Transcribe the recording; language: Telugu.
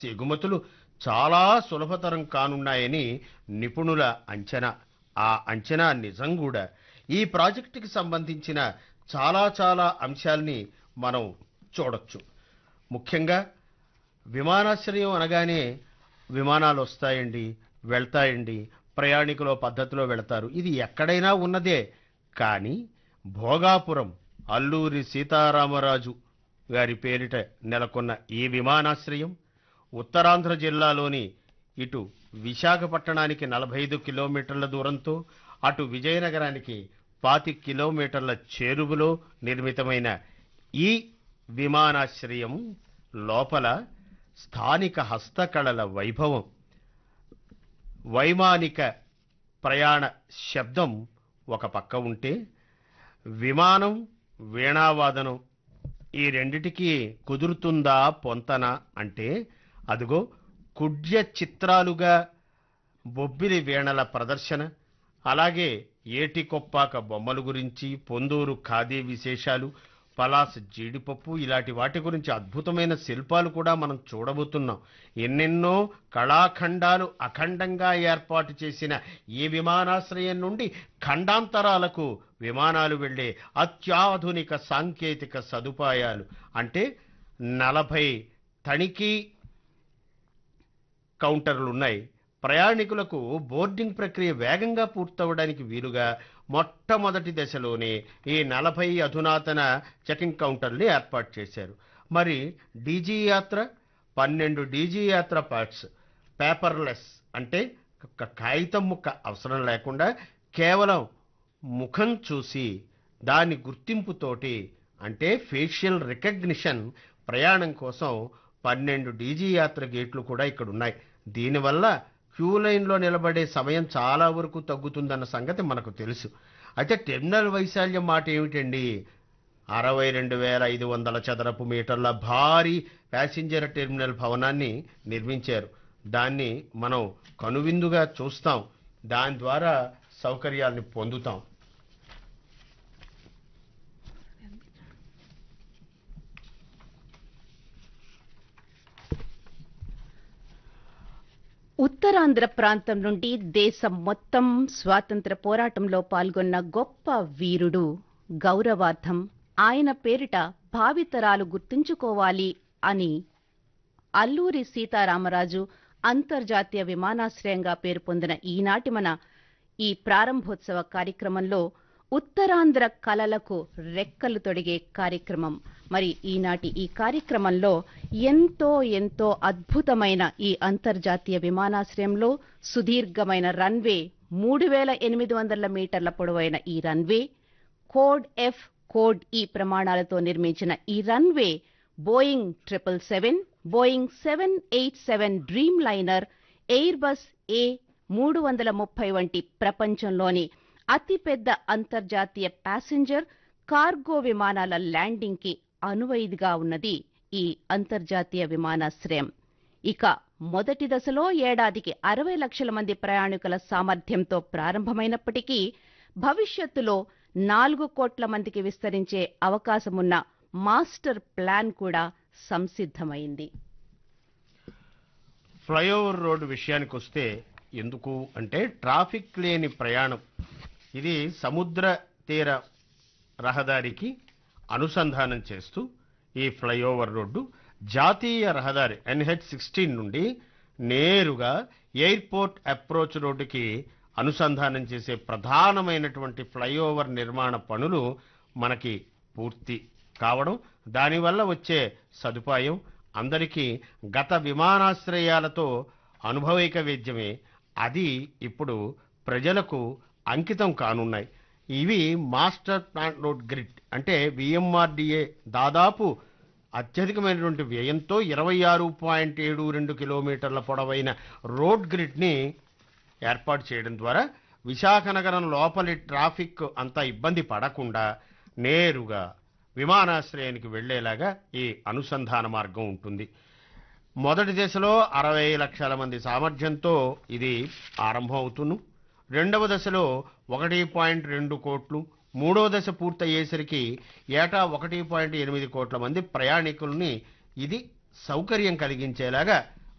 ఎగుమతులు చాలా సులభతరం కానున్నాయని నిపుణుల అంచనా ఆ అంచనా నిజం కూడా ఈ ప్రాజెక్టుకి సంబంధించిన చాలా చాలా అంశాల్ని మనం చూడొచ్చు ముఖ్యంగా విమానాశ్రయం అనగానే విమానాలు వస్తాయండి వెళ్తాయండి ప్రయాణికుల పద్ధతిలో వెళతారు ఇది ఎక్కడైనా ఉన్నదే కానీ భోగాపురం అల్లూరి సీతారామరాజు గారి పేరిట నెలకొన్న ఈ విమానాశ్రయం ఉత్తరాంధ్ర జిల్లాలోని ఇటు విశాఖపట్టణానికి నలభై ఐదు కిలోమీటర్ల దూరంతో అటు విజయనగరానికి పాతి కిలోమీటర్ల చేరువలో నిర్మితమైన ఈ విమానాశ్రయం లోపల స్థానిక హస్తకళల వైభవం వైమానిక ప్రయాణ శబ్దం ఒక పక్క ఉంటే విమానం వీణావాదనం ఈ రెండిటికి కుదురుతుందా పొంతన అంటే అదిగో కుడ్య చిత్రాలుగా బొబ్బిలి వీణల ప్రదర్శన అలాగే ఏటికొప్పాక బొమ్మల గురించి పొందూరు ఖాదీ విశేషాలు పలాస్ జీడిపప్పు ఇలాంటి వాటి గురించి అద్భుతమైన శిల్పాలు కూడా మనం చూడబోతున్నాం ఎన్నెన్నో కళాఖండాలు అఖండంగా ఏర్పాటు చేసిన ఈ విమానాశ్రయం నుండి ఖండాంతరాలకు విమానాలు వెళ్ళే అత్యాధునిక సాంకేతిక సదుపాయాలు అంటే నలభై తనిఖీ కౌంటర్లు ఉన్నాయి ప్రయాణికులకు బోర్డింగ్ ప్రక్రియ వేగంగా పూర్తవడానికి వీలుగా మొట్టమొదటి దశలోనే ఈ నలభై అధునాతన చెకింగ్ కౌంటర్లు ఏర్పాటు చేశారు మరి డీజీ యాత్ర పన్నెండు డీజీ యాత్ర పార్ట్స్ పేపర్లెస్ అంటే ఒక కాగితం ముక్క అవసరం లేకుండా కేవలం ముఖం చూసి దాని గుర్తింపుతోటి అంటే ఫేషియల్ రికగ్నిషన్ ప్రయాణం కోసం పన్నెండు డీజీ యాత్ర గేట్లు కూడా ఇక్కడ ఉన్నాయి దీనివల్ల క్యూ లైన్లో నిలబడే సమయం చాలా వరకు తగ్గుతుందన్న సంగతి మనకు తెలుసు అయితే టెర్మినల్ వైశాల్యం మాట ఏమిటండి అరవై రెండు వేల ఐదు వందల చదరపు మీటర్ల భారీ ప్యాసింజర్ టెర్మినల్ భవనాన్ని నిర్మించారు దాన్ని మనం కనువిందుగా చూస్తాం దాని ద్వారా సౌకర్యాల్ని పొందుతాం ఉత్తరాంధ్ర ప్రాంతం నుండి దేశం మొత్తం స్వాతంత్ర పోరాటంలో పాల్గొన్న గొప్ప వీరుడు గౌరవార్థం ఆయన పేరిట భావితరాలు గుర్తుంచుకోవాలి అని అల్లూరి సీతారామరాజు అంతర్జాతీయ విమానాశ్రయంగా పేరు పొందిన ఈనాటి మన ఈ ప్రారంభోత్సవ కార్యక్రమంలో ఉత్తరాంధ్ర కళలకు రెక్కలు తొడిగే కార్యక్రమం మరి ఈనాటి ఈ కార్యక్రమంలో ఎంతో ఎంతో అద్భుతమైన ఈ అంతర్జాతీయ విమానాశ్రయంలో సుదీర్ఘమైన రన్వే మూడు వేల ఎనిమిది వందల మీటర్ల పొడవైన ఈ రన్వే కోడ్ ఎఫ్ కోడ్ ఈ ప్రమాణాలతో నిర్మించిన ఈ runway Boeing triple seven Boeing seven eight seven Dreamliner Airbus A మూడు వందల ముప్పై వంటి ప్రపంచంలోని అతిపెద్ద అంతర్జాతీయ ప్యాసింజర్ కార్గో విమానాల ల్యాండింగ్ కి అనువైదిగా ఉన్నది ఈ అంతర్జాతీయ విమానాశ్రయం ఇక మొదటి దశలో ఏడాదికి అరవై లక్షల మంది ప్రయాణికుల సామర్థ్యంతో ప్రారంభమైనప్పటికీ భవిష్యత్తులో నాలుగు కోట్ల మందికి విస్తరించే అవకాశమున్న మాస్టర్ ప్లాన్ కూడా సంసిద్ధమైంది ఫ్లైఓవర్ రోడ్డు విషయానికి వస్తే ఎందుకు అంటే ట్రాఫిక్ లేని ప్రయాణం ఇది సముద్ర తీర రహదారికి అనుసంధానం చేస్తూ ఈ ఫ్లైఓవర్ రోడ్డు జాతీయ రహదారి ఎన్హెచ్ సిక్స్టీన్ నుండి నేరుగా ఎయిర్పోర్ట్ అప్రోచ్ రోడ్డుకి అనుసంధానం చేసే ప్రధానమైనటువంటి ఫ్లైఓవర్ నిర్మాణ పనులు మనకి పూర్తి కావడం దానివల్ల వచ్చే సదుపాయం అందరికీ గత విమానాశ్రయాలతో అనుభవైక వేద్యమే అది ఇప్పుడు ప్రజలకు అంకితం కానున్నాయి ఇవి మాస్టర్ ప్లాన్ రోడ్ గ్రిడ్ అంటే విఎంఆర్డిఏ దాదాపు అత్యధికమైనటువంటి వ్యయంతో ఇరవై ఆరు పాయింట్ ఏడు రెండు కిలోమీటర్ల పొడవైన రోడ్ గ్రిడ్ని ఏర్పాటు చేయడం ద్వారా విశాఖ నగరం లోపలి ట్రాఫిక్ అంత ఇబ్బంది పడకుండా నేరుగా విమానాశ్రయానికి వెళ్లేలాగా ఈ అనుసంధాన మార్గం ఉంటుంది మొదటి దశలో అరవై లక్షల మంది సామర్థ్యంతో ఇది ఆరంభం అవుతును రెండవ దశలో ఒకటి పాయింట్ రెండు కోట్లు మూడో దశ పూర్తయ్యేసరికి ఏటా ఒకటి పాయింట్ ఎనిమిది కోట్ల మంది ప్రయాణికుల్ని ఇది సౌకర్యం కలిగించేలాగా